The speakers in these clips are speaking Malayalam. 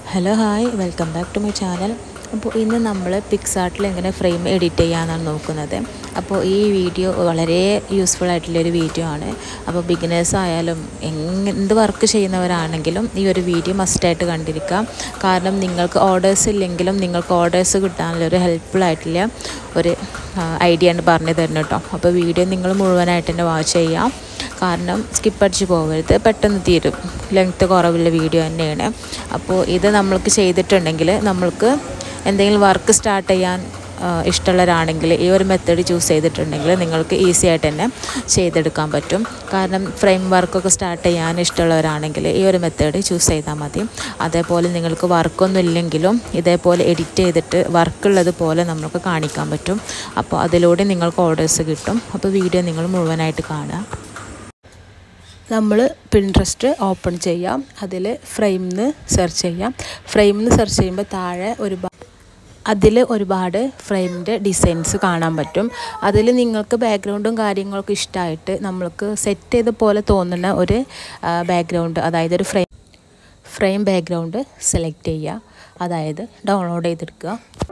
hello hi welcome back to my channel അപ്പോൾ ഇന്ന് നമ്മൾ പിക്സാർട്ടിൽ എങ്ങനെ ഫ്രെയിം എഡിറ്റ് ചെയ്യാമെന്നാണ് നോക്കുന്നത് അപ്പോൾ ഈ വീഡിയോ വളരെ യൂസ്ഫുൾ ആയിട്ടുള്ളൊരു വീഡിയോ ആണ് അപ്പോൾ ബിഗിനേഴ്സ് ആയാലും എങ് എന്ത് വർക്ക് ചെയ്യുന്നവരാണെങ്കിലും ഈ ഒരു വീഡിയോ മസ്റ്റായിട്ട് കണ്ടിരിക്കാം കാരണം നിങ്ങൾക്ക് ഓർഡേഴ്സ് ഇല്ലെങ്കിലും നിങ്ങൾക്ക് ഓർഡേഴ്സ് കിട്ടാനുള്ള ഒരു ഹെൽപ്ഫുൾ ആയിട്ടുള്ള ഒരു ഐഡിയ ആണ് പറഞ്ഞു തരുന്നത് കേട്ടോ അപ്പോൾ വീഡിയോ നിങ്ങൾ മുഴുവനായിട്ട് തന്നെ വാച്ച് ചെയ്യാം കാരണം സ്കിപ്പ് അടിച്ച് പോകരുത് പെട്ടെന്ന് തീരും ലെങ്ത്ത് കുറവുള്ള വീഡിയോ തന്നെയാണ് അപ്പോൾ ഇത് നമ്മൾക്ക് ചെയ്തിട്ടുണ്ടെങ്കിൽ നമ്മൾക്ക് എന്തെങ്കിലും വർക്ക് സ്റ്റാർട്ട് ചെയ്യാൻ ഇഷ്ടമുള്ളവരാണെങ്കിൽ ഈ ഒരു മെത്തേഡ് ചൂസ് ചെയ്തിട്ടുണ്ടെങ്കിൽ നിങ്ങൾക്ക് ഈസി ആയിട്ട് തന്നെ ചെയ്തെടുക്കാൻ പറ്റും കാരണം ഫ്രെയിം വർക്കൊക്കെ സ്റ്റാർട്ട് ചെയ്യാൻ ഇഷ്ടമുള്ളവരാണെങ്കിൽ ഈ ഒരു മെത്തേഡ് ചൂസ് ചെയ്താൽ മതി അതേപോലെ നിങ്ങൾക്ക് വർക്കൊന്നും ഇല്ലെങ്കിലും ഇതേപോലെ എഡിറ്റ് ചെയ്തിട്ട് വർക്കുള്ളത് പോലെ നമുക്ക് കാണിക്കാൻ പറ്റും അപ്പോൾ അതിലൂടെ നിങ്ങൾക്ക് ഓർഡേഴ്സ് കിട്ടും അപ്പോൾ വീഡിയോ നിങ്ങൾ മുഴുവനായിട്ട് കാണുക നമ്മൾ പിൻട്രസ്റ്റ് ഓപ്പൺ ചെയ്യാം അതിൽ ഫ്രെയിമിന്ന് സെർച്ച് ചെയ്യാം ഫ്രെയിമിന്ന് സെർച്ച് ചെയ്യുമ്പോൾ താഴെ ഒരുപാട് അതിൽ ഒരുപാട് ഫ്രെയിമിൻ്റെ ഡിസൈൻസ് കാണാൻ പറ്റും അതിൽ നിങ്ങൾക്ക് ബാക്ക്ഗ്രൗണ്ടും കാര്യങ്ങളൊക്കെ ഇഷ്ടമായിട്ട് നമ്മൾക്ക് സെറ്റ് ചെയ്ത പോലെ തോന്നുന്ന ഒരു ബാക്ക്ഗ്രൗണ്ട് അതായത് ഒരു ഫ്രെയിം ഫ്രെയിം ബാക്ക്ഗ്രൗണ്ട് സെലക്ട് ചെയ്യുക അതായത് ഡൗൺലോഡ് ചെയ്തെടുക്കുക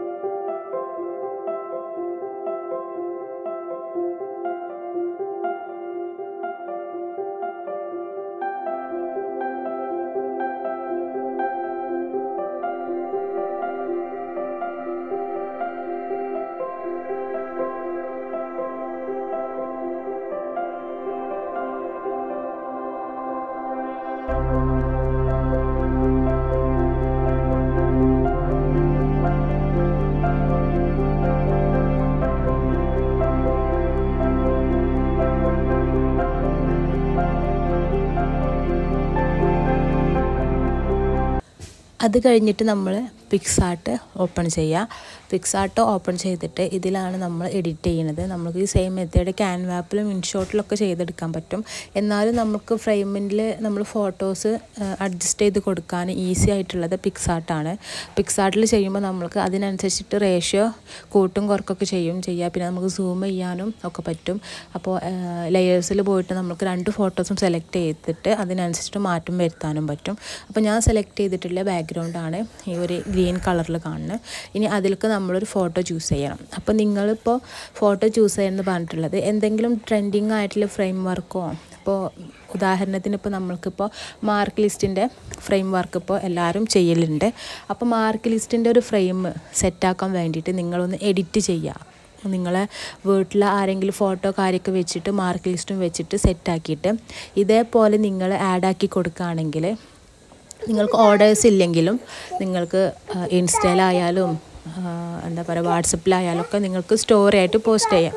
അത് കഴിഞ്ഞിട്ട് നമ്മൾ പിക്സാർട്ട് ഓപ്പൺ ചെയ്യുക പിക്സാർട്ട് ഓപ്പൺ ചെയ്തിട്ട് ഇതിലാണ് നമ്മൾ എഡിറ്റ് ചെയ്യുന്നത് നമുക്ക് ഈ സെയിം മെത്തേഡ് ക്യാൻവാപ്പിലും ഇൻഷോട്ടിലൊക്കെ ചെയ്തെടുക്കാൻ പറ്റും എന്നാലും നമുക്ക് ഫ്രെയിമിൽ നമ്മൾ ഫോട്ടോസ് അഡ്ജസ്റ്റ് ചെയ്ത് കൊടുക്കാൻ ഈസി ആയിട്ടുള്ളത് പിക്സാർട്ടാണ് പിക്സാർട്ടിൽ ചെയ്യുമ്പോൾ നമ്മൾക്ക് അതിനനുസരിച്ചിട്ട് റേഷ്യോ കൂട്ടും കുറക്കൊക്കെ ചെയ്യും ചെയ്യുക പിന്നെ നമുക്ക് സൂം ചെയ്യാനും ഒക്കെ പറ്റും അപ്പോൾ ലെയേഴ്സിൽ പോയിട്ട് നമുക്ക് രണ്ട് ഫോട്ടോസും സെലക്ട് ചെയ്തിട്ട് അതിനനുസരിച്ചിട്ട് മാറ്റം വരുത്താനും പറ്റും അപ്പോൾ ഞാൻ സെലക്ട് ചെയ്തിട്ടുള്ള ബാക്ക്ഗ്രൗണ്ടാണ് ഈ ഒരു ഗ്രീൻ കളറിൽ കാണുന്നത് ഇനി അതിലേക്ക് നമ്മളൊരു ഫോട്ടോ ചൂസ് ചെയ്യണം അപ്പോൾ നിങ്ങളിപ്പോൾ ഫോട്ടോ ചൂസ് ചെയ്യണമെന്ന് പറഞ്ഞിട്ടുള്ളത് എന്തെങ്കിലും ട്രെൻഡിങ് ആയിട്ടുള്ള ഫ്രെയിം വർക്കോ ഇപ്പോൾ ഉദാഹരണത്തിന് ഇപ്പോൾ നമ്മൾക്കിപ്പോൾ മാർക്ക് ലിസ്റ്റിൻ്റെ ഫ്രെയിം വർക്ക് ഇപ്പോൾ എല്ലാവരും ചെയ്യലുണ്ട് അപ്പോൾ മാർക്ക് ലിസ്റ്റിൻ്റെ ഒരു ഫ്രെയിം സെറ്റാക്കാൻ വേണ്ടിയിട്ട് നിങ്ങളൊന്ന് എഡിറ്റ് ചെയ്യുക നിങ്ങളെ വീട്ടിൽ ആരെങ്കിലും ഫോട്ടോ കാര്യമൊക്കെ വെച്ചിട്ട് മാർക്ക് ലിസ്റ്റും വെച്ചിട്ട് സെറ്റാക്കിയിട്ട് ഇതേപോലെ നിങ്ങൾ ആഡാക്കി കൊടുക്കുകയാണെങ്കിൽ നിങ്ങൾക്ക് ഓർഡേഴ്സ് ഇല്ലെങ്കിലും നിങ്ങൾക്ക് ഇൻസ്റ്റയിലായാലും എന്താ പറയുക വാട്സപ്പിലായാലും ഒക്കെ നിങ്ങൾക്ക് സ്റ്റോറി ആയിട്ട് പോസ്റ്റ് ചെയ്യാം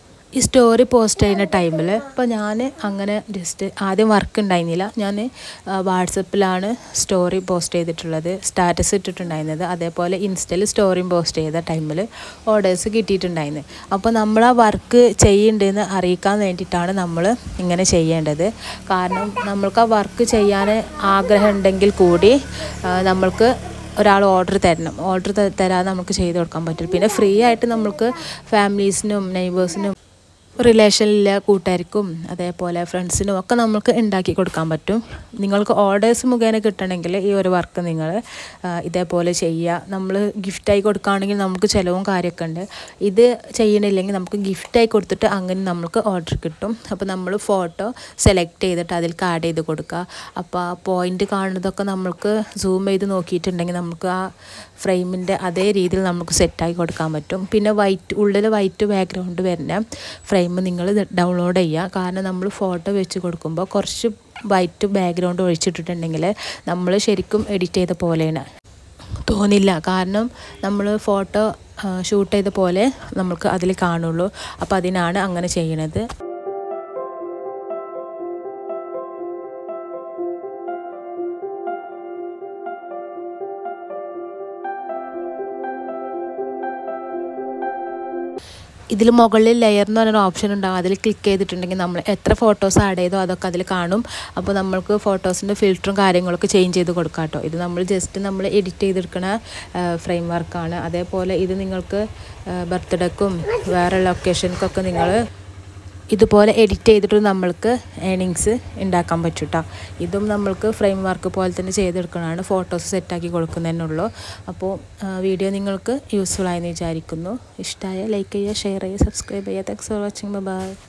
ഈ സ്റ്റോറി പോസ്റ്റ് ചെയ്യുന്ന ടൈമിൽ ഇപ്പോൾ ഞാൻ അങ്ങനെ ജസ്റ്റ് ആദ്യം വർക്ക് ഉണ്ടായിരുന്നില്ല ഞാൻ വാട്സപ്പിലാണ് സ്റ്റോറി പോസ്റ്റ് ചെയ്തിട്ടുള്ളത് സ്റ്റാറ്റസ് ഇട്ടിട്ടുണ്ടായിരുന്നത് അതേപോലെ ഇൻസ്റ്റയിൽ സ്റ്റോറിയും പോസ്റ്റ് ചെയ്ത ടൈമിൽ ഓർഡേഴ്സ് കിട്ടിയിട്ടുണ്ടായിരുന്നു അപ്പോൾ നമ്മൾ ആ വർക്ക് ചെയ്യുന്നുണ്ടെന്ന് അറിയിക്കാൻ വേണ്ടിയിട്ടാണ് നമ്മൾ ഇങ്ങനെ ചെയ്യേണ്ടത് കാരണം നമ്മൾക്ക് ആ വർക്ക് ചെയ്യാൻ ആഗ്രഹം ഉണ്ടെങ്കിൽ കൂടി നമ്മൾക്ക് ഒരാൾ ഓർഡർ തരണം ഓർഡർ തരാതെ നമുക്ക് ചെയ്ത് കൊടുക്കാൻ പറ്റില്ല പിന്നെ ഫ്രീ ആയിട്ട് നമുക്ക് ഫാമിലീസിനും നെയ്ബേഴ്സിനും റിലേഷനിലെ കൂട്ടുകാർക്കും അതേപോലെ ഫ്രണ്ട്സിനും ഒക്കെ നമുക്ക് ഉണ്ടാക്കി കൊടുക്കാൻ പറ്റും നിങ്ങൾക്ക് ഓർഡേഴ്സ് മുഖേന കിട്ടണമെങ്കിൽ ഈ ഒരു വർക്ക് നിങ്ങൾ ഇതേപോലെ ചെയ്യുക നമ്മൾ ഗിഫ്റ്റായി കൊടുക്കുകയാണെങ്കിൽ നമുക്ക് ചിലവും കാര്യമൊക്കെ ഉണ്ട് ഇത് ചെയ്യണില്ലെങ്കിൽ നമുക്ക് ഗിഫ്റ്റായി കൊടുത്തിട്ട് അങ്ങനെ നമുക്ക് ഓർഡർ കിട്ടും അപ്പോൾ നമ്മൾ ഫോട്ടോ സെലക്ട് ചെയ്തിട്ട് അതിലേക്ക് ആഡ് ചെയ്ത് കൊടുക്കുക അപ്പോൾ ആ പോയിൻ്റ് കാണുന്നതൊക്കെ നമ്മൾക്ക് സൂം ചെയ്ത് നോക്കിയിട്ടുണ്ടെങ്കിൽ നമുക്ക് ആ ഫ്രെയിമിൻ്റെ അതേ രീതിയിൽ നമുക്ക് സെറ്റാക്കി കൊടുക്കാൻ പറ്റും പിന്നെ വൈറ്റ് ഉള്ളിൽ വൈറ്റ് ബാക്ക്ഗ്രൗണ്ട് വരുന്ന ഫ്രെയിം നിങ്ങൾ ഡൗൺലോഡ് ചെയ്യുക കാരണം നമ്മൾ ഫോട്ടോ വെച്ച് കൊടുക്കുമ്പോൾ കുറച്ച് വൈറ്റ് ബാക്ക്ഗ്രൗണ്ട് ഒഴിച്ചിട്ടിട്ടുണ്ടെങ്കിൽ നമ്മൾ ശരിക്കും എഡിറ്റ് ചെയ്ത പോലെയാണ് തോന്നില്ല കാരണം നമ്മൾ ഫോട്ടോ ഷൂട്ട് ചെയ്ത പോലെ നമുക്ക് അതിൽ കാണുള്ളൂ അപ്പോൾ അതിനാണ് അങ്ങനെ ചെയ്യണത് ഇതിൽ മുകളിൽ ലെയർ എന്ന് പറഞ്ഞൊരു ഓപ്ഷൻ ഉണ്ടാകും അതിൽ ക്ലിക്ക് ചെയ്തിട്ടുണ്ടെങ്കിൽ നമ്മൾ എത്ര ഫോട്ടോസ് ആഡ് ചെയ്തോ അതൊക്കെ അതിൽ കാണും അപ്പോൾ നമ്മൾക്ക് ഫോട്ടോസിൻ്റെ ഫിൽറ്ററും കാര്യങ്ങളൊക്കെ ചേഞ്ച് ചെയ്ത് കൊടുക്കാം കേട്ടോ ഇത് നമ്മൾ ജസ്റ്റ് നമ്മൾ എഡിറ്റ് ചെയ്തെടുക്കുന്ന ഫ്രെയിം വർക്കാണ് അതേപോലെ ഇത് നിങ്ങൾക്ക് ബർത്ത്ഡേക്കും വേറെ ലൊക്കേഷൻക്കൊക്കെ നിങ്ങൾ ഇതുപോലെ എഡിറ്റ് ചെയ്തിട്ട് നമ്മൾക്ക് ഏണിങ്സ് ഉണ്ടാക്കാൻ പറ്റും കേട്ടോ ഇതും നമ്മൾക്ക് ഫ്രെയിം വർക്ക് പോലെ തന്നെ ചെയ്തെടുക്കുന്നതാണ് ഫോട്ടോസ് സെറ്റാക്കി കൊടുക്കുന്നതിനുള്ളൂ അപ്പോൾ വീഡിയോ നിങ്ങൾക്ക് യൂസ്ഫുൾ ആയെന്ന് വിചാരിക്കുന്നു ഇഷ്ടമായ ലൈക്ക് ചെയ്യുക ഷെയർ ചെയ്യുക സബ്സ്ക്രൈബ് ചെയ്യുക താങ്ക്സ് ഫോർ വാച്ചിങ് ബൈ